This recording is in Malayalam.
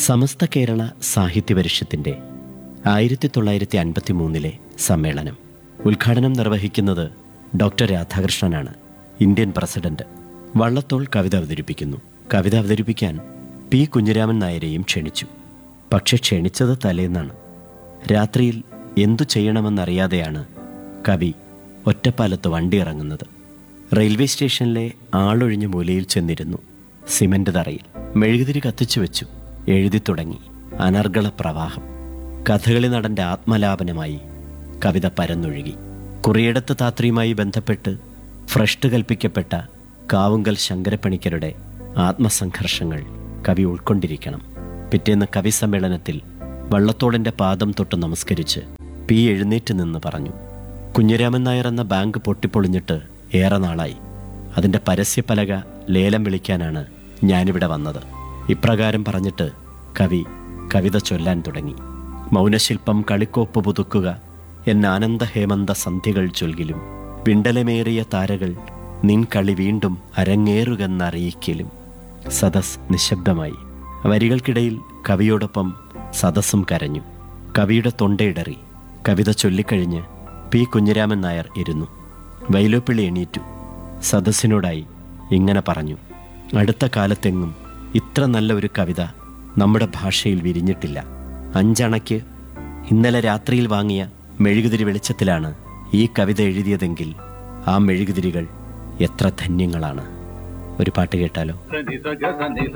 സമസ്ത കേരള സാഹിത്യ പരിഷത്തിന്റെ ആയിരത്തി തൊള്ളായിരത്തി അൻപത്തി മൂന്നിലെ സമ്മേളനം ഉദ്ഘാടനം നിർവഹിക്കുന്നത് ഡോക്ടർ രാധാകൃഷ്ണനാണ് ഇന്ത്യൻ പ്രസിഡന്റ് വള്ളത്തോൾ കവിത അവതരിപ്പിക്കുന്നു കവിത അവതരിപ്പിക്കാൻ പി കുഞ്ഞിരാമൻ നായരെയും ക്ഷണിച്ചു പക്ഷെ ക്ഷണിച്ചത് തലേന്നാണ് രാത്രിയിൽ എന്തു ചെയ്യണമെന്നറിയാതെയാണ് കവി ഒറ്റപ്പാലത്ത് വണ്ടി ഇറങ്ങുന്നത് റെയിൽവേ സ്റ്റേഷനിലെ ആളൊഴിഞ്ഞ മൂലയിൽ ചെന്നിരുന്നു സിമന്റ് തറയിൽ മെഴുകുതിരി കത്തിച്ചു വെച്ചു എഴുതി തുടങ്ങി അനർഗള പ്രവാഹം കഥകളി നടന്റെ ആത്മലാപനമായി കവിത പരന്നൊഴുകി കുറിയിടത്ത് താത്രിയുമായി ബന്ധപ്പെട്ട് ഫ്രഷ്ട് കൽപ്പിക്കപ്പെട്ട കാവുങ്കൽ ശങ്കരപ്പണിക്കരുടെ ആത്മസംഘർഷങ്ങൾ കവി ഉൾക്കൊണ്ടിരിക്കണം പിറ്റേന്ന് കവി സമ്മേളനത്തിൽ വള്ളത്തോളിന്റെ പാദം തൊട്ട് നമസ്കരിച്ച് പി എഴുന്നേറ്റ് നിന്ന് പറഞ്ഞു കുഞ്ഞിരാമൻ നായർ എന്ന ബാങ്ക് പൊട്ടിപ്പൊളിഞ്ഞിട്ട് ഏറെ നാളായി അതിൻ്റെ പരസ്യപ്പലക ലേലം വിളിക്കാനാണ് ഞാനിവിടെ വന്നത് ഇപ്രകാരം പറഞ്ഞിട്ട് കവി കവിത ചൊല്ലാൻ തുടങ്ങി മൗനശില്പം കളിക്കോപ്പ് പുതുക്കുക എന്ന ആനന്ദ ഹേമന്ത സന്ധ്യകൾ ചൊൽകിലും പിണ്ടലമേറിയ താരകൾ നിൻ കളി വീണ്ടും അരങ്ങേറുകെന്നറിയിക്കലും സദസ് നിശബ്ദമായി വരികൾക്കിടയിൽ കവിയോടൊപ്പം സദസ്സും കരഞ്ഞു കവിയുടെ തൊണ്ടയിടറി കവിത ചൊല്ലിക്കഴിഞ്ഞ് പി കുഞ്ഞിരാമൻ നായർ ഇരുന്നു വൈലോപ്പിള്ളി എണീറ്റു സദസ്സിനോടായി ഇങ്ങനെ പറഞ്ഞു അടുത്ത കാലത്തെങ്ങും ഇത്ര നല്ല ഒരു കവിത നമ്മുടെ ഭാഷയിൽ വിരിഞ്ഞിട്ടില്ല അഞ്ചണയ്ക്ക് ഇന്നലെ രാത്രിയിൽ വാങ്ങിയ മെഴുകുതിരി വെളിച്ചത്തിലാണ് ഈ കവിത എഴുതിയതെങ്കിൽ ആ മെഴുകുതിരികൾ എത്ര ധന്യങ്ങളാണ് ഒരു പാട്ട് കേട്ടാലോ സനി സഗ സനി